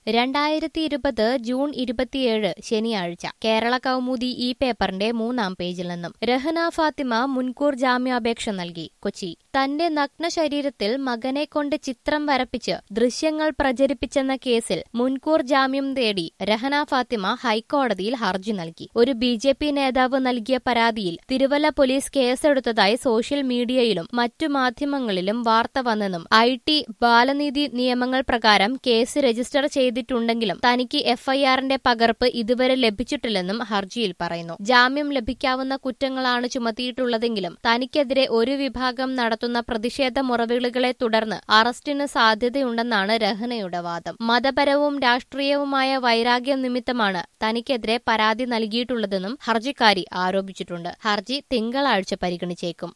രണ്ടായിരത്തി ഇരുപത് ജൂൺ ഇരുപത്തിയേഴ് ശനിയാഴ്ച കേരള കൗമുദി ഈ പേപ്പറിന്റെ മൂന്നാം പേജിൽ നിന്നും രഹന ഫാത്തിമ മുൻകൂർ ജാമ്യാപേക്ഷ നൽകി കൊച്ചി തന്റെ നഗ്ന ശരീരത്തിൽ മകനെ കൊണ്ട് ചിത്രം വരപ്പിച്ച് ദൃശ്യങ്ങൾ പ്രചരിപ്പിച്ചെന്ന കേസിൽ മുൻകൂർ ജാമ്യം തേടി രഹന ഫാത്തിമ ഹൈക്കോടതിയിൽ ഹർജി നൽകി ഒരു ബി ജെ പി നേതാവ് നൽകിയ പരാതിയിൽ തിരുവല്ല പോലീസ് കേസെടുത്തതായി സോഷ്യൽ മീഡിയയിലും മറ്റു മാധ്യമങ്ങളിലും വാർത്ത വന്നെന്നും ഐ ടി ബാലനീതി നിയമങ്ങൾ പ്രകാരം കേസ് രജിസ്റ്റർ ചെയ്തിട്ടുണ്ടെങ്കിലും തനിക്ക് എഫ്ഐആറിന്റെ പകർപ്പ് ഇതുവരെ ലഭിച്ചിട്ടില്ലെന്നും ഹർജിയിൽ പറയുന്നു ജാമ്യം ലഭിക്കാവുന്ന കുറ്റങ്ങളാണ് ചുമത്തിയിട്ടുള്ളതെങ്കിലും തനിക്കെതിരെ ഒരു വിഭാഗം നടത്തുന്ന പ്രതിഷേധ മുറവിളികളെ തുടർന്ന് അറസ്റ്റിന് സാധ്യതയുണ്ടെന്നാണ് രഹനയുടെ വാദം മതപരവും രാഷ്ട്രീയവുമായ വൈരാഗ്യം നിമിത്തമാണ് തനിക്കെതിരെ പരാതി നൽകിയിട്ടുള്ളതെന്നും ഹർജിക്കാരി ആരോപിച്ചിട്ടുണ്ട് ഹർജി തിങ്കളാഴ്ച പരിഗണിച്ചേക്കും